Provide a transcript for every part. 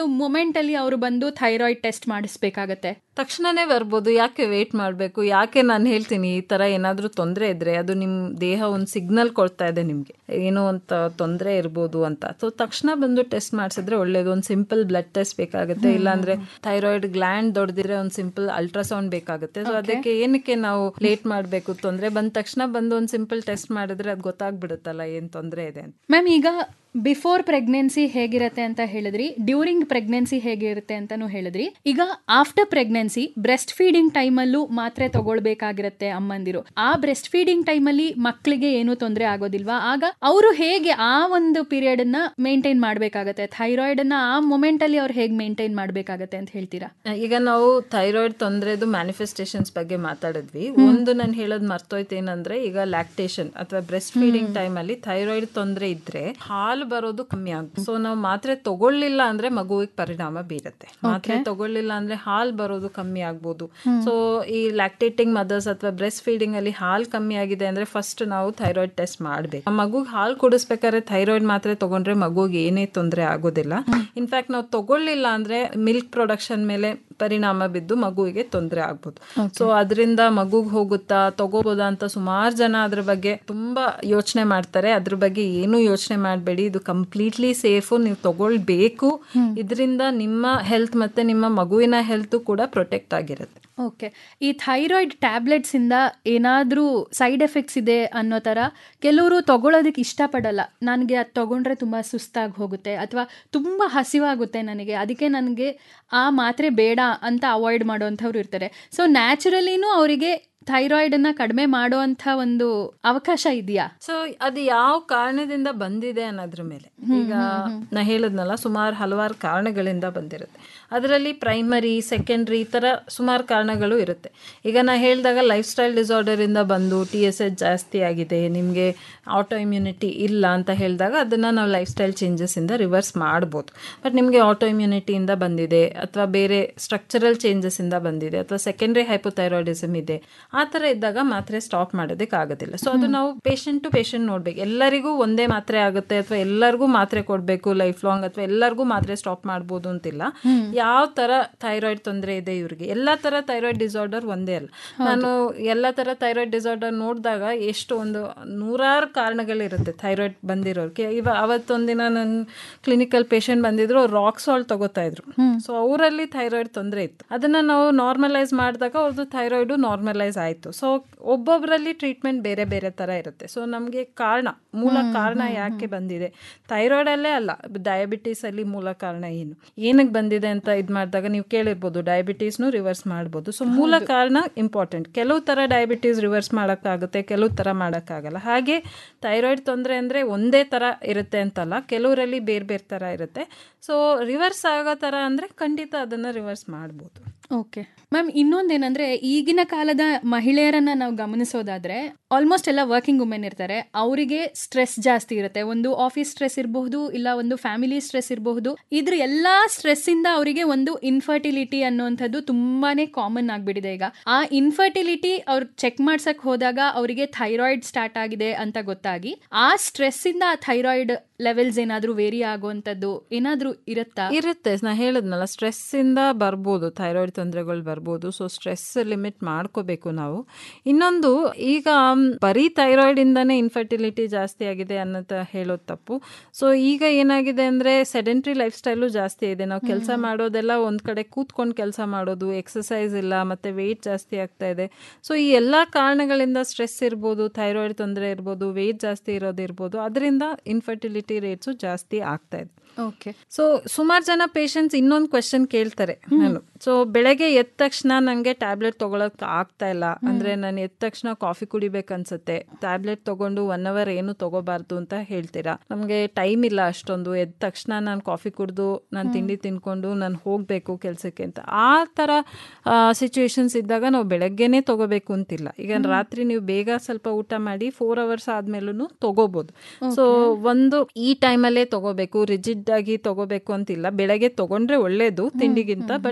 moment ಅಲ್ಲಿ ಅವರು ಬಂದು ಥೈರಾಯ್ಡ್ ಟೆಸ್ಟ್ ಮಾಡಿಸ್ಬೇಕಾಗತ್ತೆ ತಕ್ಷಣನೇ ಬರ್ಬೋದು ಯಾಕೆ ವೇಟ್ ಮಾಡಬೇಕು ಯಾಕೆ ನಾನು ಹೇಳ್ತೀನಿ ಈ ಥರ ಏನಾದರೂ ತೊಂದರೆ ಇದ್ರೆ ಅದು ನಿಮ್ಮ ದೇಹ ಒಂದು ಸಿಗ್ನಲ್ ಕೊಡ್ತಾ ಇದೆ ನಿಮಗೆ ಏನೋ ಅಂತ ತೊಂದರೆ ಇರ್ಬೋದು ಅಂತ ಸೊ ತಕ್ಷಣ ಬಂದು ಟೆಸ್ಟ್ ಮಾಡಿಸಿದ್ರೆ ಒಳ್ಳೇದು ಒಂದು ಸಿಂಪಲ್ ಬ್ಲಡ್ ಟೆಸ್ಟ್ ಬೇಕಾಗುತ್ತೆ ಇಲ್ಲಾಂದ್ರೆ ಥೈರಾಯ್ಡ್ ಗ್ಲ್ಯಾಂಡ್ ದೊಡ್ಡದಿದ್ರೆ ಒಂದು ಸಿಂಪಲ್ ಅಲ್ಟ್ರಾಸೌಂಡ್ ಬೇಕಾಗುತ್ತೆ ಸೊ ಅದಕ್ಕೆ ಏನಕ್ಕೆ ನಾವು ಲೇಟ್ ಮಾಡಬೇಕು ತೊಂದರೆ ಬಂದ ತಕ್ಷಣ ಬಂದು ಒಂದು ಸಿಂಪಲ್ ಟೆಸ್ಟ್ ಮಾಡಿದ್ರೆ ಅದು ಗೊತ್ತಾಗ್ಬಿಡುತ್ತಲ್ಲ ಏನು ತೊಂದರೆ ಇದೆ ಅಂತ ಮ್ಯಾಮ್ ಈಗ ಬಿಫೋರ್ ಪ್ರೆಗ್ನೆನ್ಸಿ ಹೇಗಿರತ್ತೆ ಅಂತ ಹೇಳಿದ್ರಿ ಡ್ಯೂರಿಂಗ್ ಪ್ರೆಗ್ನೆನ್ಸಿ ಹೇಗಿರುತ್ತೆ ಅಂತಾನು ಹೇಳಿದ್ರಿ ಈಗ ಆಫ್ಟರ್ ಪ್ರೆಗ್ನೆನ್ಸಿ ಬ್ರೆಸ್ಟ್ ಫೀಡಿಂಗ್ ಟೈಮಲ್ಲೂ ಮಾತ್ರೆ ತಗೊಳ್ಬೇಕಾಗಿರತ್ತೆ ಅಮ್ಮಂದಿರು ಆ ಬ್ರೆಸ್ಟ್ ಫೀಡಿಂಗ್ ಟೈಮಲ್ಲಿ ಮಕ್ಕಳಿಗೆ ಏನು ತೊಂದರೆ ಆಗೋದಿಲ್ವಾ ಆಗ ಅವರು ಹೇಗೆ ಆ ಒಂದು ಪೀರಿಯಡ್ ಅನ್ನ ಮೇಂಟೈನ್ ಮಾಡ್ಬೇಕಾಗತ್ತೆ ಥೈರಾಯ್ಡ್ ಅನ್ನ ಆ ಮೊಮೆಂಟ್ ಅಲ್ಲಿ ಅವ್ರು ಹೇಗೆ ಮೇಂಟೈನ್ ಮಾಡ್ಬೇಕಾಗತ್ತೆ ಅಂತ ಹೇಳ್ತೀರಾ ಈಗ ನಾವು ಥೈರಾಯ್ಡ್ ತೊಂದರೆದು ಮ್ಯಾನಿಫೆಸ್ಟೇಷನ್ಸ್ ಬಗ್ಗೆ ಮಾತಾಡಿದ್ವಿ ಒಂದು ನಾನು ಹೇಳೋದು ಮರ್ತೋಯ್ತು ಏನಂದ್ರೆ ಈಗ ಲ್ಯಾಕ್ಟೇಷನ್ ಅಥವಾ ಬ್ರೆಸ್ಟ್ ಫೀಡಿಂಗ್ ಟೈಮ್ ಅಲ್ಲಿ ಥೈರಾಯ್ಡ್ ತೊಂದರೆ ಇದ್ರೆ ಹಾಲು ಬರೋದು ಕಮ್ಮಿ ಆಗುತ್ತೆ ಸೊ ನಾವು ಮಾತ್ರೆ ತಗೊಳ್ಳಿಲ್ಲ ಅಂದ್ರೆ ಮಗುವಿಗೆ ಪರಿಣಾಮ ಬೀರುತ್ತೆ ಮಾತ್ರೆ ತಗೊಳ್ಳಿಲ್ಲ ಅಂದ್ರೆ ಹಾಲು ಬರೋದು ಕಮ್ಮಿ ಆಗ್ಬೋದು ಸೊ ಈ ಲ್ಯಾಕ್ಟೇಟಿಂಗ್ ಮದರ್ಸ್ ಅಥವಾ ಬ್ರೆಸ್ಟ್ ಫೀಡಿಂಗ್ ಅಲ್ಲಿ ಹಾಲು ಕಮ್ಮಿ ಆಗಿದೆ ಅಂದ್ರೆ ಫಸ್ಟ್ ನಾವು ಥೈರಾಯ್ಡ್ ಟೆಸ್ಟ್ ಮಾಡ್ಬೇಕು ಮಗುಗೆ ಹಾಲು ಕುಡಿಸ್ಬೇಕಾದ್ರೆ ಥೈರಾಯ್ಡ್ ಮಾತ್ರೆ ತಗೊಂಡ್ರೆ ಮಗುಗೆ ಏನೇ ತೊಂದರೆ ಆಗೋದಿಲ್ಲ ಇನ್ಫ್ಯಾಕ್ಟ್ ನಾವು ತಗೊಳ್ಳಿಲ್ಲ ಅಂದ್ರೆ ಮಿಲ್ಕ್ ಪ್ರೊಡಕ್ಷನ್ ಮೇಲೆ ಪರಿಣಾಮ ಬಿದ್ದು ಮಗುವಿಗೆ ತೊಂದರೆ ಆಗ್ಬೋದು ಸೊ ಅದರಿಂದ ಮಗುಗೆ ಹೋಗುತ್ತಾ ತಗೋಬೋದಾ ಅಂತ ಸುಮಾರು ಜನ ಅದ್ರ ಬಗ್ಗೆ ತುಂಬಾ ಯೋಚನೆ ಮಾಡ್ತಾರೆ ಅದ್ರ ಬಗ್ಗೆ ಏನು ಯೋಚನೆ ಮಾಡಬೇಡಿ ಇದು ಕಂಪ್ಲೀಟ್ಲಿ ಸೇಫು ನೀವು ತಗೊಳ್ಬೇಕು ಇದರಿಂದ ನಿಮ್ಮ ಹೆಲ್ತ್ ಮತ್ತೆ ನಿಮ್ಮ ಮಗುವಿನ ಹೆಲ್ತ್ ಕೂಡ ಪ್ರೊಟೆಕ್ಟ್ ಆಗಿರುತ್ತೆ ಓಕೆ ಈ ಥೈರಾಯ್ಡ್ ಟ್ಯಾಬ್ಲೆಟ್ಸ್ ಇಂದ ಏನಾದರೂ ಸೈಡ್ ಎಫೆಕ್ಟ್ಸ್ ಇದೆ ಅನ್ನೋ ಥರ ಕೆಲವರು ತಗೊಳ್ಳೋದಕ್ಕೆ ಇಷ್ಟಪಡಲ್ಲ ನನಗೆ ಅದು ತಗೊಂಡ್ರೆ ತುಂಬ ಸುಸ್ತಾಗಿ ಹೋಗುತ್ತೆ ಅಥವಾ ತುಂಬ ಹಸಿವಾಗುತ್ತೆ ನನಗೆ ಅದಕ್ಕೆ ನನಗೆ ಆ ಮಾತ್ರೆ ಬೇಡ ಅಂತ ಅವಾಯ್ಡ್ ಮಾಡೋವಂಥವ್ರು ಇರ್ತಾರೆ ಸೊ ನ್ಯಾಚುರಲಿನೂ ಅವರಿಗೆ ಥೈರಾಯ್ಡನ್ನು ಕಡಿಮೆ ಮಾಡುವಂಥ ಒಂದು ಅವಕಾಶ ಇದೆಯಾ ಸೊ ಅದು ಯಾವ ಕಾರಣದಿಂದ ಬಂದಿದೆ ಅನ್ನೋದ್ರ ಮೇಲೆ ಈಗ ನಾ ಹೇಳಿದ್ನಲ್ಲ ಸುಮಾರು ಹಲವಾರು ಕಾರಣಗಳಿಂದ ಬಂದಿರುತ್ತೆ ಅದರಲ್ಲಿ ಪ್ರೈಮರಿ ಸೆಕೆಂಡ್ರಿ ಈ ಥರ ಸುಮಾರು ಕಾರಣಗಳು ಇರುತ್ತೆ ಈಗ ನಾ ಹೇಳಿದಾಗ ಲೈಫ್ ಸ್ಟೈಲ್ ಡಿಸಾರ್ಡರಿಂದ ಬಂದು ಟಿ ಎಸ್ ಎಚ್ ಜಾಸ್ತಿ ಆಗಿದೆ ನಿಮಗೆ ಆಟೋ ಇಮ್ಯುನಿಟಿ ಇಲ್ಲ ಅಂತ ಹೇಳಿದಾಗ ಅದನ್ನು ನಾವು ಲೈಫ್ ಸ್ಟೈಲ್ ಚೇಂಜಸ್ಸಿಂದ ರಿವರ್ಸ್ ಮಾಡ್ಬೋದು ಬಟ್ ನಿಮಗೆ ಆಟೋ ಇಮ್ಯುನಿಟಿಯಿಂದ ಬಂದಿದೆ ಅಥವಾ ಬೇರೆ ಸ್ಟ್ರಕ್ಚರಲ್ ಚೇಂಜಸ್ಸಿಂದ ಬಂದಿದೆ ಅಥವಾ ಸೆಕೆಂಡ್ರಿ ಹೈಪೋಥೈರಾಯ್ಡಿಸಮ್ ಇದೆ ಆ ಥರ ಇದ್ದಾಗ ಮಾತ್ರೆ ಸ್ಟಾಪ್ ಮಾಡೋದಕ್ಕೆ ಆಗೋದಿಲ್ಲ ಸೊ ಅದು ನಾವು ಪೇಷಂಟ್ ಟು ಪೇಷಂಟ್ ನೋಡ್ಬೇಕು ಎಲ್ಲರಿಗೂ ಒಂದೇ ಮಾತ್ರೆ ಆಗುತ್ತೆ ಅಥವಾ ಎಲ್ಲರಿಗೂ ಮಾತ್ರೆ ಕೊಡಬೇಕು ಲೈಫ್ ಲಾಂಗ್ ಅಥವಾ ಎಲ್ಲರಿಗೂ ಮಾತ್ರೆ ಸ್ಟಾಪ್ ಮಾಡ್ಬೋದು ಅಂತಿಲ್ಲ ಯಾವ ತರ ಥೈರಾಯ್ಡ್ ತೊಂದರೆ ಇದೆ ಇವ್ರಿಗೆ ಎಲ್ಲ ತರ ಥೈರಾಯ್ಡ್ ಡಿಸಾರ್ಡರ್ ಒಂದೇ ಅಲ್ಲ ನಾನು ಎಲ್ಲ ತರ ಥೈರಾಯ್ಡ್ ಡಿಸಾರ್ಡರ್ ನೋಡಿದಾಗ ಎಷ್ಟು ಒಂದು ನೂರಾರು ಕಾರಣಗಳಿರುತ್ತೆ ಥೈರಾಯ್ಡ್ ಬಂದಿರೋರಿಗೆ ಇವ ಅವತ್ತೊಂದಿನ ನನ್ನ ಕ್ಲಿನಿಕಲ್ ಪೇಷಂಟ್ ಬಂದಿದ್ರು ರಾಕ್ ಸಾಲ್ಟ್ ತಗೋತಾ ಇದ್ರು ಸೊ ಅವರಲ್ಲಿ ಥೈರಾಯ್ಡ್ ತೊಂದರೆ ಇತ್ತು ಅದನ್ನ ನಾವು ನಾರ್ಮಲೈಸ್ ಮಾಡಿದಾಗ ಅವ್ರದ್ದು ಥೈರಾಯ್ಡ್ ನಾರ್ಮಲೈಸ್ ಆಯಿತು ಸೊ ಒಬ್ಬೊಬ್ಬರಲ್ಲಿ ಟ್ರೀಟ್ಮೆಂಟ್ ಬೇರೆ ಬೇರೆ ಥರ ಇರುತ್ತೆ ಸೊ ನಮಗೆ ಕಾರಣ ಮೂಲ ಕಾರಣ ಯಾಕೆ ಬಂದಿದೆ ಥೈರಾಯ್ಡಲ್ಲೇ ಅಲ್ಲ ಡಯಾಬಿಟೀಸಲ್ಲಿ ಮೂಲ ಕಾರಣ ಏನು ಏನಕ್ಕೆ ಬಂದಿದೆ ಅಂತ ಇದು ಮಾಡಿದಾಗ ನೀವು ಕೇಳಿರ್ಬೋದು ಡಯಾಬಿಟೀಸ್ನು ರಿವರ್ಸ್ ಮಾಡ್ಬೋದು ಸೊ ಮೂಲ ಕಾರಣ ಇಂಪಾರ್ಟೆಂಟ್ ಕೆಲವು ಥರ ಡಯಾಬಿಟೀಸ್ ರಿವರ್ಸ್ ಮಾಡೋಕ್ಕಾಗುತ್ತೆ ಕೆಲವು ಥರ ಮಾಡೋಕ್ಕಾಗಲ್ಲ ಹಾಗೆ ಥೈರಾಯ್ಡ್ ತೊಂದರೆ ಅಂದರೆ ಒಂದೇ ಥರ ಇರುತ್ತೆ ಅಂತಲ್ಲ ಕೆಲವರಲ್ಲಿ ಬೇರೆ ಬೇರೆ ಥರ ಇರುತ್ತೆ ಸೊ ರಿವರ್ಸ್ ಆಗೋ ಥರ ಅಂದರೆ ಖಂಡಿತ ಅದನ್ನು ರಿವರ್ಸ್ ಮಾಡ್ಬೋದು ಓಕೆ ಮ್ಯಾಮ್ ಇನ್ನೊಂದೇನಂದ್ರೆ ಈಗಿನ ಕಾಲದ ಮಹಿಳೆಯರನ್ನ ನಾವು ಗಮನಿಸೋದಾದ್ರೆ ಆಲ್ಮೋಸ್ಟ್ ಎಲ್ಲ ವರ್ಕಿಂಗ್ ವುಮೆನ್ ಇರ್ತಾರೆ ಅವರಿಗೆ ಸ್ಟ್ರೆಸ್ ಜಾಸ್ತಿ ಇರುತ್ತೆ ಒಂದು ಆಫೀಸ್ ಸ್ಟ್ರೆಸ್ ಇರಬಹುದು ಇಲ್ಲ ಒಂದು ಫ್ಯಾಮಿಲಿ ಸ್ಟ್ರೆಸ್ ಇರಬಹುದು ಇದ್ರ ಎಲ್ಲಾ ಸ್ಟ್ರೆಸ್ ಇಂದ ಅವರಿಗೆ ಒಂದು ಇನ್ಫರ್ಟಿಲಿಟಿ ಅನ್ನುವಂಥದ್ದು ತುಂಬಾನೇ ಕಾಮನ್ ಆಗ್ಬಿಟ್ಟಿದೆ ಈಗ ಆ ಇನ್ಫರ್ಟಿಲಿಟಿ ಅವ್ರು ಚೆಕ್ ಮಾಡ್ಸಕ್ ಹೋದಾಗ ಅವರಿಗೆ ಥೈರಾಯ್ಡ್ ಸ್ಟಾರ್ಟ್ ಆಗಿದೆ ಅಂತ ಗೊತ್ತಾಗಿ ಆ ಸ್ಟ್ರೆಸ್ ಇಂದ ಆ ಥೈರಾಯ್ಡ್ ಲೆವೆಲ್ಸ್ ಏನಾದ್ರೂ ವೇರಿ ಆಗುವಂಥದ್ದು ಏನಾದ್ರೂ ಇರುತ್ತಾ ಇರುತ್ತೆ ನಾ ಹೇಳಿದ್ನಲ್ಲ ಸ್ಟ್ರೆಸ್ ಇಂದ ಬರ್ಬೋದು ಥೈರಾಯ್ಡ್ ತೊಂದರೆಗಳು ಬರ್ಬೋದು ಸೊ ಸ್ಟ್ರೆಸ್ ಲಿಮಿಟ್ ಮಾಡ್ಕೋಬೇಕು ನಾವು ಇನ್ನೊಂದು ಈಗ ಬರೀ ಥೈರಾಯ್ಡ್ ಇಂದಾನೇ ಇನ್ಫರ್ಟಿಲಿಟಿ ಜಾಸ್ತಿ ಆಗಿದೆ ಅನ್ನೋದು ಹೇಳೋದು ತಪ್ಪು ಸೊ ಈಗ ಏನಾಗಿದೆ ಅಂದ್ರೆ ಸೆಡೆಂಟ್ರಿ ಲೈಫ್ ಸ್ಟೈಲು ಜಾಸ್ತಿ ಇದೆ ನಾವು ಕೆಲಸ ಮಾಡೋದೆಲ್ಲ ಒಂದ್ ಕಡೆ ಕೂತ್ಕೊಂಡು ಕೆಲಸ ಮಾಡೋದು ಎಕ್ಸಸೈಸ್ ಇಲ್ಲ ಮತ್ತೆ ವೆಯ್ಟ್ ಜಾಸ್ತಿ ಆಗ್ತಾ ಇದೆ ಸೊ ಈ ಎಲ್ಲ ಕಾರಣಗಳಿಂದ ಸ್ಟ್ರೆಸ್ ಇರ್ಬೋದು ಥೈರಾಯ್ಡ್ ತೊಂದರೆ ಇರ್ಬೋದು ವೆಯ್ಟ್ ಜಾಸ್ತಿ ಇರೋದಿರ್ಬೋದು ಅದರಿಂದ ಇನ್ಫರ್ಟಿಲಿಟಿ ರೇಟ್ಸು ಜಾಸ್ತಿ ಆಗ್ತಾ ಇದೆ ಓಕೆ ಸೊ ಸುಮಾರು ಜನ ಪೇಷಂಟ್ಸ್ ಇನ್ನೊಂದು ಕ್ವೆಶನ್ ಕೇಳ್ತಾರೆ ನಾನು ಸೊ ಬೆಳಗ್ಗೆ ಎದ್ದ ತಕ್ಷಣ ನನಗೆ ಟ್ಯಾಬ್ಲೆಟ್ ತಗೊಳಕ್ ಆಗ್ತಾ ಇಲ್ಲ ಅಂದ್ರೆ ನಾನು ಎದ್ದ ತಕ್ಷಣ ಕಾಫಿ ಕುಡಿಬೇಕು ಅನ್ಸುತ್ತೆ ಟ್ಯಾಬ್ಲೆಟ್ ತಗೊಂಡು ಒನ್ ಅವರ್ ಏನು ತಗೋಬಾರ್ದು ಅಂತ ಹೇಳ್ತೀರಾ ನಮಗೆ ಟೈಮ್ ಇಲ್ಲ ಅಷ್ಟೊಂದು ಎದ್ದ ತಕ್ಷಣ ನಾನು ಕಾಫಿ ಕುಡಿದು ನಾನು ತಿಂಡಿ ತಿನ್ಕೊಂಡು ನಾನು ಹೋಗಬೇಕು ಕೆಲಸಕ್ಕೆ ಅಂತ ಆ ಥರ ಸಿಚುವೇಶನ್ಸ್ ಇದ್ದಾಗ ನಾವು ಬೆಳಗ್ಗೆನೆ ತಗೋಬೇಕು ಅಂತಿಲ್ಲ ಈಗ ರಾತ್ರಿ ನೀವು ಬೇಗ ಸ್ವಲ್ಪ ಊಟ ಮಾಡಿ ಫೋರ್ ಅವರ್ಸ್ ಆದ್ಮೇಲೂ ತಗೋಬಹುದು ಸೊ ಒಂದು ಈ ಟೈಮಲ್ಲೇ ತಗೋಬೇಕು ರಿಜಿಡ್ ಆಗಿ ತಗೋಬೇಕು ಅಂತಿಲ್ಲ ಬೆಳಗ್ಗೆ ತಗೊಂಡ್ರೆ ಒಳ್ಳೇದು ತಿಂಡಿಗಿಂತ ಬಟ್ ಅದು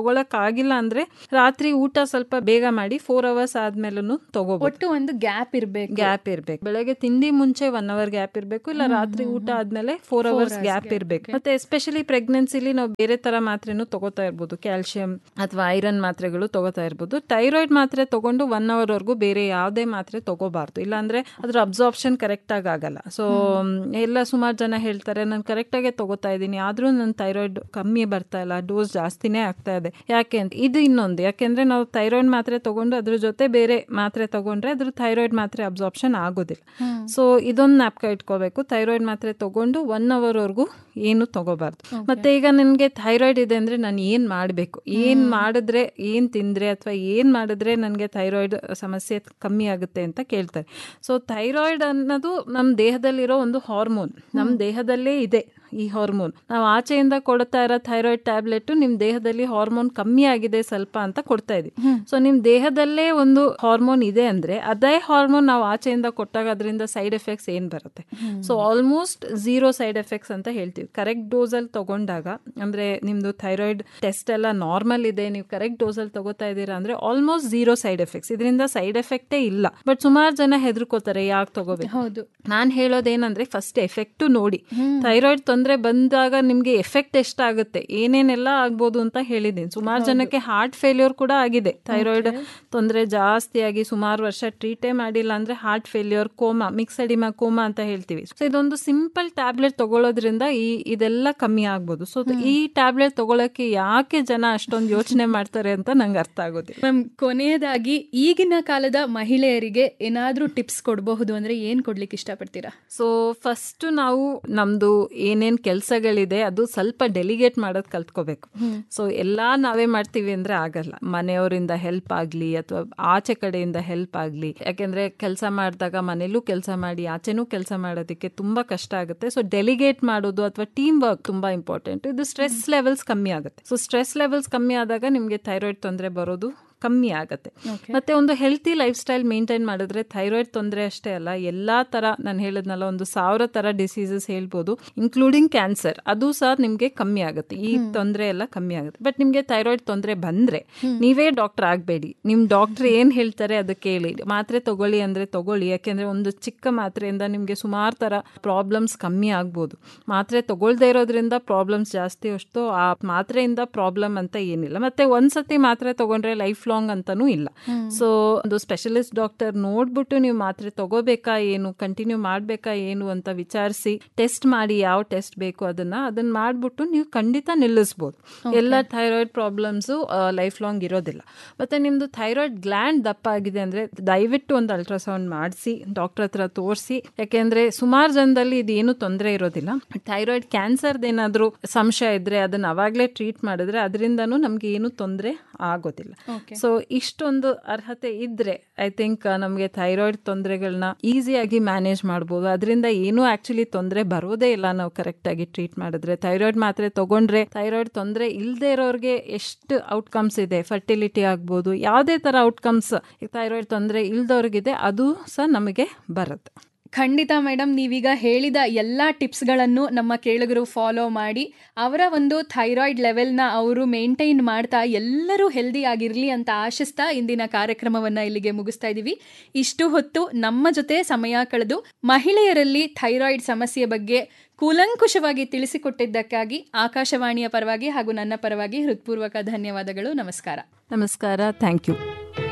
ತಗೊಳಕ್ ಆಗಿಲ್ಲ ಅಂದ್ರೆ ರಾತ್ರಿ ಊಟ ಸ್ವಲ್ಪ ಬೇಗ ಮಾಡಿ ಫೋರ್ ಅವರ್ಸ್ ಆದ್ಮೇಲೂ ತಗೋಬಹುದು ಒಟ್ಟು ಒಂದು ಗ್ಯಾಪ್ ಇರ್ಬೇಕು ಗ್ಯಾಪ್ ಇರ್ಬೇಕು ಬೆಳಗ್ಗೆ ತಿಂಡಿ ಮುಂಚೆ ಒನ್ ಅವರ್ ಗ್ಯಾಪ್ ಇರ್ಬೇಕು ಇಲ್ಲ ರಾತ್ರಿ ಊಟ ಆದ್ಮೇಲೆ ಫೋರ್ ಅವರ್ಸ್ ಗ್ಯಾಪ್ ಇರ್ಬೇಕು ಮತ್ತೆ ಎಸ್ಪೆಷಲಿ ಪ್ರೆಗ್ನೆನ್ಸಿಲಿ ನಾವು ಬೇರೆ ತರ ಮಾತ್ರೆನೂ ತಗೋತಾ ಇರ್ಬೋದು ಕ್ಯಾಲ್ಸಿಯಂ ಅಥವಾ ಐರನ್ ಮಾತ್ರೆಗಳು ತಗೋತಾ ಇರ್ಬೋದು ಥೈರಾಯ್ಡ್ ಮಾತ್ರೆ ತಗೊಂಡು ಒನ್ ಅವರ್ ವರ್ಗೂ ಬೇರೆ ಯಾವುದೇ ಮಾತ್ರೆ ತಗೋಬಾರ್ದು ಇಲ್ಲಾಂದ್ರೆ ಅದ್ರ ಅಬ್ಸಾರ್ಪ್ಷನ್ ಕರೆಕ್ಟ್ ಆಗಿ ಆಗಲ್ಲ ಸೊ ಎಲ್ಲ ಸುಮಾರು ಜನ ಹೇಳ್ತಾರೆ ನಾನು ಕರೆಕ್ಟ್ ಆಗೇ ತಗೋತಾ ಇದ್ದೀನಿ ಆದ್ರೂ ನನ್ನ ಥೈರಾಯ್ಡ್ ಕಮ್ಮಿ ಬರ್ತಾ ಇಲ್ಲ ಡೋಸ್ ಜಾಸ್ತಿನೇ ಆಗ್ತಾ ಇದೆ ಯಾಕೆ ಅಂತ ಇದು ಇನ್ನೊಂದು ಯಾಕೆಂದ್ರೆ ನಾವು ಥೈರಾಯ್ಡ್ ಮಾತ್ರೆ ತಗೊಂಡು ಅದ್ರ ಜೊತೆ ಬೇರೆ ಮಾತ್ರೆ ತಗೊಂಡ್ರೆ ಅದ್ರ ಥೈರಾಯ್ಡ್ ಮಾತ್ರೆ ಅಬ್ಸಾರ್ಪ್ಷನ್ ಆಗೋದಿಲ್ಲ ಸೊ ಇದೊಂದು ಜ್ಞಾಪಕ ಇಟ್ಕೋಬೇಕು ಥೈರಾಯ್ಡ್ ಮಾತ್ರೆ ತಗೊಂಡು ಒನ್ ಅವರ್ ವರ್ಗೂ ಏನು ತಗೋಬಾರ್ದು ಮತ್ತೆ ಈಗ ನನಗೆ ಥೈರಾಯ್ಡ್ ಇದೆ ಅಂದ್ರೆ ನಾನು ಏನ್ ಮಾಡಬೇಕು ಏನ್ ಮಾಡಿದ್ರೆ ಏನ್ ತಿಂದ್ರೆ ಅಥವಾ ಏನ್ ಮಾಡಿದ್ರೆ ನನಗೆ ಥೈರಾಯ್ಡ್ ಸಮಸ್ಯೆ ಕಮ್ಮಿ ಆಗುತ್ತೆ ಅಂತ ಕೇಳ್ತಾರೆ ಸೊ ಥೈರಾಯ್ಡ್ ಅನ್ನೋದು ನಮ್ಮ ದೇಹದಲ್ಲಿರೋ ಒಂದು ಹಾರ್ಮೋನ್ ನಮ್ಮ ದೇಹದಲ್ಲೇ ಇದೆ ಈ ಹಾರ್ಮೋನ್ ನಾವು ಆಚೆಯಿಂದ ಕೊಡ್ತಾ ಇರೋ ಥೈರಾಯ್ಡ್ ಟ್ಯಾಬ್ಲೆಟ್ ನಿಮ್ ದೇಹದಲ್ಲಿ ಹಾರ್ಮೋನ್ ಕಮ್ಮಿ ಆಗಿದೆ ಸ್ವಲ್ಪ ಅಂತ ಕೊಡ್ತಾ ಇದೀವಿ ಸೊ ನಿಮ್ ದೇಹದಲ್ಲೇ ಒಂದು ಹಾರ್ಮೋನ್ ಇದೆ ಅಂದ್ರೆ ಅದೇ ಹಾರ್ಮೋನ್ ನಾವು ಆಚೆಯಿಂದ ಕೊಟ್ಟಾಗ ಅದರಿಂದ ಸೈಡ್ ಎಫೆಕ್ಟ್ಸ್ ಏನ್ ಬರುತ್ತೆ so almost zero side effects ಅಂತ ಹೇಳ್ತೀವಿ ಕರೆಕ್ಟ್ ಡೋಸ್ ಅಲ್ಲಿ ತಗೊಂಡಾಗ ಅಂದ್ರೆ ನಿಮ್ದು ಥೈರಾಯ್ಡ್ ಟೆಸ್ಟ್ ಎಲ್ಲ ನಾರ್ಮಲ್ ಇದೆ ನೀವು ಕರೆಕ್ಟ್ ಡೋಸ್ ಅಲ್ಲಿ ತಗೋತಾ ಇದ್ದೀರಾ ಅಂದ್ರೆ ಆಲ್ಮೋಸ್ಟ್ ಝೀರೋ ಸೈಡ್ ಎಫೆಕ್ಟ್ಸ್ ಇದರಿಂದ ಸೈಡ್ ಎಫೆಕ್ಟೇ ಇಲ್ಲ ಬಟ್ ಸುಮಾರು ಜನ ಹೆದರ್ಕೋತಾರೆ ಯಾಕೆ ತಗೋಬೇಕು ಹೌದು ನಾನ್ ಹೇಳೋದೇನಂದ್ರೆ ಫಸ್ಟ್ ಎಫೆಕ್ಟ್ ನೋಡಿ ಥೈರಾಯ್ಡ್ ತೊಂದರೆ ಬಂದಾಗ ನಿಮ್ಗೆ ಎಫೆಕ್ಟ್ ಎಷ್ಟಾಗುತ್ತೆ ಏನೇನೆಲ್ಲ ಆಗ್ಬೋದು ಅಂತ ಹೇಳಿದ್ದೀನಿ ಸುಮಾರು ಜನಕ್ಕೆ ಹಾರ್ಟ್ ಫೇಲ್ಯೂರ್ ಕೂಡ ಆಗಿದೆ ಥೈರಾಯ್ಡ್ ತೊಂದರೆ ಜಾಸ್ತಿ ಆಗಿ ಸುಮಾರು ವರ್ಷ ಟ್ರೀಟೇ ಮಾಡಿಲ್ಲ ಅಂದ್ರೆ heart failure coma myxoedema coma ಅಂತ ಹೇಳ್ತೀವಿ ಸೊ ಇದೊಂದು ಸಿಂಪಲ್ ಟ್ಯಾಬ್ಲೆಟ್ ತಗೊಳ್ಳೋದ್ರಿಂದ ಈ ಇದೆಲ್ಲ ಕಮ್ಮಿ ಆಗ್ಬೋದು ಸೊ ಈ ಟ್ಯಾಬ್ಲೆಟ್ ತಗೊಳಕ್ಕೆ ಯಾಕೆ ಜನ ಅಷ್ಟೊಂದು ಯೋಚನೆ ಮಾಡ್ತಾರೆ ಅಂತ ನಂಗೆ ಅರ್ಥ ಆಗೋದಿಲ್ಲ ಮ್ಯಾಮ್ ಕೊನೆಯದಾಗಿ ಈಗಿನ ಕಾಲದ ಮಹಿಳೆಯರಿಗೆ ಏನಾದ್ರೂ ಟಿಪ್ಸ್ ಕೊಡಬಹುದು ಅಂದ್ರೆ ಏನ್ ಕೊಡ್ಲಿಕ್ಕೆ ಇಷ್ಟಪಡ್ತೀರಾ ಸೊ ಫಸ್ಟ್ ನಾವು ನಮ್ದು ಏನೇನ್ ಕೆಲಸಗಳಿದೆ ಅದು ಸ್ವಲ್ಪ ಡೆಲಿಗೇಟ್ ಮಾಡೋದು ಕಲ್ತ್ಕೋಬೇಕು ಸೊ ಎಲ್ಲಾ ನಾವೇ ಮಾಡ್ತೀವಿ ಅಂದ್ರೆ ಆಗಲ್ಲ ಮನೆಯವರಿಂದ ಹೆಲ್ಪ್ ಆಗ್ಲಿ ಅಥವಾ ಆಚೆ ಕಡೆಯಿಂದ ಹೆಲ್ಪ್ ಆಗ್ಲಿ ಯಾಕೆಂದ್ರೆ ಕೆಲಸ ಮಾಡಿದಾಗ ಮನೇಲೂ ಕೆಲಸ ಮಾಡಿ ಆಚೆನೂ ಕೆಲಸ ಮಾಡೋದಕ್ಕೆ ತುಂಬಾ ಕಷ್ಟ ಆಗುತ್ತೆ ಸೊ ಡೆಲಿಗೇಟ್ ಮಾಡೋದು ಅಥವಾ ಟೀಮ್ ವರ್ಕ್ ತುಂಬಾ ಇಂಪಾರ್ಟೆಂಟ್ ಇದು ಸ್ಟ್ರೆಸ್ ಲೆವೆಲ್ಸ್ ಕಮ್ಮಿ ಆಗುತ್ತೆ ಸೊ ಸ್ಟ್ರೆಸ್ ಲೆವೆಲ್ಸ್ ಕಮ್ಮಿ ಆದಾಗ ನಿಮ್ಗೆ ಥೈರಾಯ್ಡ್ ತೊಂದರೆ ಬರೋದು ಕಮ್ಮಿ ಆಗುತ್ತೆ ಮತ್ತೆ ಒಂದು ಹೆಲ್ತಿ ಲೈಫ್ ಸ್ಟೈಲ್ ಮೇಂಟೈನ್ ಮಾಡಿದ್ರೆ ಥೈರಾಯ್ಡ್ ತೊಂದರೆ ಅಷ್ಟೇ ಅಲ್ಲ ಎಲ್ಲಾ ತರ ನಾನು ಹೇಳಿದ್ನಲ್ಲ ಒಂದು ಸಾವಿರ ತರ ಡಿಸೀಸಸ್ ಹೇಳ್ಬೋದು ಇನ್ಕ್ಲೂಡಿಂಗ್ ಕ್ಯಾನ್ಸರ್ ಅದು ಸಹ ನಿಮ್ಗೆ ಕಮ್ಮಿ ಆಗುತ್ತೆ ಈ ತೊಂದರೆ ಎಲ್ಲ ಕಮ್ಮಿ ಆಗುತ್ತೆ ಬಟ್ ನಿಮ್ಗೆ ಥೈರಾಯ್ಡ್ ತೊಂದರೆ ಬಂದ್ರೆ ನೀವೇ ಡಾಕ್ಟರ್ ಆಗಬೇಡಿ ನಿಮ್ ಡಾಕ್ಟರ್ ಏನ್ ಹೇಳ್ತಾರೆ ಅದು ಕೇಳಿ ಮಾತ್ರೆ ತಗೊಳ್ಳಿ ಅಂದ್ರೆ ತಗೊಳ್ಳಿ ಯಾಕೆಂದ್ರೆ ಒಂದು ಚಿಕ್ಕ ಮಾತ್ರೆಯಿಂದ ನಿಮ್ಗೆ ಸುಮಾರು ತರ ಪ್ರಾಬ್ಲಮ್ಸ್ ಕಮ್ಮಿ ಆಗ್ಬೋದು ಮಾತ್ರೆ ತಗೊಳ್ದೇ ಇರೋದ್ರಿಂದ ಪ್ರಾಬ್ಲಮ್ಸ್ ಜಾಸ್ತಿ ಅಷ್ಟು ಆ ಮಾತ್ರೆಯಿಂದ ಪ್ರಾಬ್ಲಮ್ ಅಂತ ಏನಿಲ್ಲ ಮತ್ತೆ ಒಂದ್ಸತಿ ಮಾತ್ರೆ ತಗೊಂಡ್ರೆ ಲೈಫ್ ಲಾಂಗ್ ಅಂತಾನೂ ಇಲ್ಲ ಸೊ ಒಂದು ಸ್ಪೆಷಲಿಸ್ಟ್ ಡಾಕ್ಟರ್ ನೋಡ್ಬಿಟ್ಟು ನೀವು ಮಾತ್ರೆ ತಗೋಬೇಕಾ ಏನು ಕಂಟಿನ್ಯೂ ಮಾಡ್ಬೇಕಾ ಏನು ಅಂತ ವಿಚಾರಿಸಿ ಟೆಸ್ಟ್ ಮಾಡಿ ಯಾವ ಟೆಸ್ಟ್ ಬೇಕು ಅದನ್ನ ಅದನ್ನ ಮಾಡ್ಬಿಟ್ಟು ನೀವು ಖಂಡಿತ ನಿಲ್ಲಿಸ್ಬೋದು ಎಲ್ಲ ಥೈರಾಯ್ಡ್ ಪ್ರಾಬ್ಲಮ್ಸ್ ಲೈಫ್ ಲಾಂಗ್ ಇರೋದಿಲ್ಲ ಮತ್ತೆ ನಿಮ್ದು ಥೈರಾಯ್ಡ್ ಗ್ಲ್ಯಾಂಡ್ ದಪ್ಪ ಆಗಿದೆ ಅಂದ್ರೆ ದಯವಿಟ್ಟು ಒಂದು ಅಲ್ಟ್ರಾಸೌಂಡ್ ಮಾಡಿಸಿ ಡಾಕ್ಟರ್ ಹತ್ರ ತೋರಿಸಿ ಯಾಕೆಂದ್ರೆ ಸುಮಾರು ಜನದಲ್ಲಿ ಇದು ಏನು ತೊಂದರೆ ಇರೋದಿಲ್ಲ ಥೈರಾಯ್ಡ್ ಕ್ಯಾನ್ಸರ್ದು ಏನಾದರೂ ಸಂಶಯ ಇದ್ರೆ ಅದನ್ನ ಅವಾಗಲೇ ಟ್ರೀಟ್ ಮಾಡಿದ್ರೆ ಅದರಿಂದನೂ ನಮ್ಗೆ ಏನು ತೊಂದರೆ ಆಗೋದಿಲ್ಲ ಸೊ ಇಷ್ಟೊಂದು ಅರ್ಹತೆ ಇದ್ರೆ ಐ ಥಿಂಕ್ ನಮಗೆ ಥೈರಾಯ್ಡ್ ತೊಂದರೆಗಳನ್ನ ಈಸಿಯಾಗಿ ಮ್ಯಾನೇಜ್ ಮಾಡ್ಬೋದು ಅದರಿಂದ ಏನೂ ಆಕ್ಚುಲಿ ತೊಂದರೆ ಬರೋದೇ ಇಲ್ಲ ನಾವು ಕರೆಕ್ಟ್ ಆಗಿ ಟ್ರೀಟ್ ಮಾಡಿದ್ರೆ ಥೈರಾಯ್ಡ್ ಮಾತ್ರೆ ತಗೊಂಡ್ರೆ ಥೈರಾಯ್ಡ್ ತೊಂದರೆ ಇಲ್ಲದೆ ಇರೋರಿಗೆ ಎಷ್ಟು ಔಟ್ಕಮ್ಸ್ ಇದೆ ಫರ್ಟಿಲಿಟಿ ಆಗ್ಬೋದು ಯಾವುದೇ ತರ ಔಟ್ಕಮ್ಸ್ ಥೈರಾಯ್ಡ್ ತೊಂದರೆ ಇಲ್ದವ್ರಿಗಿದೆ ಅದು ಸಹ ನಮಗೆ ಬರುತ್ತೆ ಖಂಡಿತ ಮೇಡಮ್ ನೀವೀಗ ಹೇಳಿದ ಎಲ್ಲ ಟಿಪ್ಸ್ಗಳನ್ನು ನಮ್ಮ ಕೇಳುಗರು ಫಾಲೋ ಮಾಡಿ ಅವರ ಒಂದು ಥೈರಾಯ್ಡ್ ಲೆವೆಲ್ನ ಅವರು ಮೇಂಟೈನ್ ಮಾಡ್ತಾ ಎಲ್ಲರೂ ಹೆಲ್ದಿ ಆಗಿರಲಿ ಅಂತ ಆಶಿಸ್ತಾ ಇಂದಿನ ಕಾರ್ಯಕ್ರಮವನ್ನು ಇಲ್ಲಿಗೆ ಮುಗಿಸ್ತಾ ಇದ್ದೀವಿ ಇಷ್ಟು ಹೊತ್ತು ನಮ್ಮ ಜೊತೆ ಸಮಯ ಕಳೆದು ಮಹಿಳೆಯರಲ್ಲಿ ಥೈರಾಯ್ಡ್ ಸಮಸ್ಯೆ ಬಗ್ಗೆ ಕೂಲಂಕುಷವಾಗಿ ತಿಳಿಸಿಕೊಟ್ಟಿದ್ದಕ್ಕಾಗಿ ಆಕಾಶವಾಣಿಯ ಪರವಾಗಿ ಹಾಗೂ ನನ್ನ ಪರವಾಗಿ ಹೃತ್ಪೂರ್ವಕ ಧನ್ಯವಾದಗಳು ನಮಸ್ಕಾರ ನಮಸ್ಕಾರ ಥ್ಯಾಂಕ್ ಯು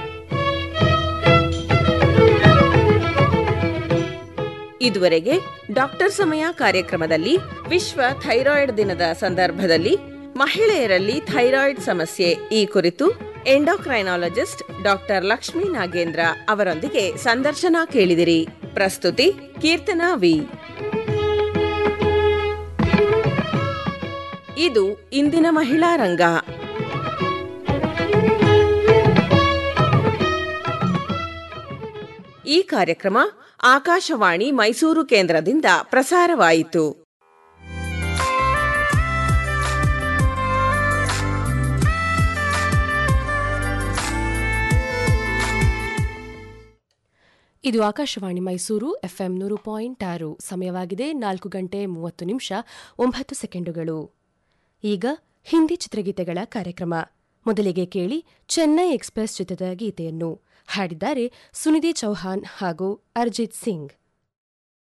ಇದುವರೆಗೆ ಡಾಕ್ಟರ್ ಸಮಯ ಕಾರ್ಯಕ್ರಮದಲ್ಲಿ ವಿಶ್ವ ಥೈರಾಯ್ಡ್ ದಿನದ ಸಂದರ್ಭದಲ್ಲಿ ಮಹಿಳೆಯರಲ್ಲಿ ಥೈರಾಯ್ಡ್ ಸಮಸ್ಯೆ ಈ ಕುರಿತು ಎಂಡೋಕ್ರೈನಾಲಜಿಸ್ಟ್ ಡಾಕ್ಟರ್ ಲಕ್ಷ್ಮೀ ನಾಗೇಂದ್ರ ಅವರೊಂದಿಗೆ ಸಂದರ್ಶನ ಕೇಳಿದಿರಿ ಪ್ರಸ್ತುತಿ ಕೀರ್ತನಾ ವಿ ಇದು ಇಂದಿನ ಮಹಿಳಾ ರಂಗ ಈ ಕಾರ್ಯಕ್ರಮ ಆಕಾಶವಾಣಿ ಮೈಸೂರು ಕೇಂದ್ರದಿಂದ ಪ್ರಸಾರವಾಯಿತು ಇದು ಆಕಾಶವಾಣಿ ಮೈಸೂರು ಎಫ್ಎಂ ನೂರು ಪಾಯಿಂಟ್ ಆರು ಸಮಯವಾಗಿದೆ ನಾಲ್ಕು ಗಂಟೆ ಮೂವತ್ತು ನಿಮಿಷ ಒಂಬತ್ತು ಸೆಕೆಂಡುಗಳು ಈಗ ಹಿಂದಿ ಚಿತ್ರಗೀತೆಗಳ ಕಾರ್ಯಕ್ರಮ ಮೊದಲಿಗೆ ಕೇಳಿ ಚೆನ್ನೈ ಎಕ್ಸ್ಪ್ರೆಸ್ ಚಿತ್ರದ ಗೀತೆಯನ್ನು ಹಾಡಿದ್ದಾರೆ ಸುನಿಧಿ ಚೌಹಾನ್ ಹಾಗೂ ಅರ್ಜಿತ್ ಸಿಂಗ್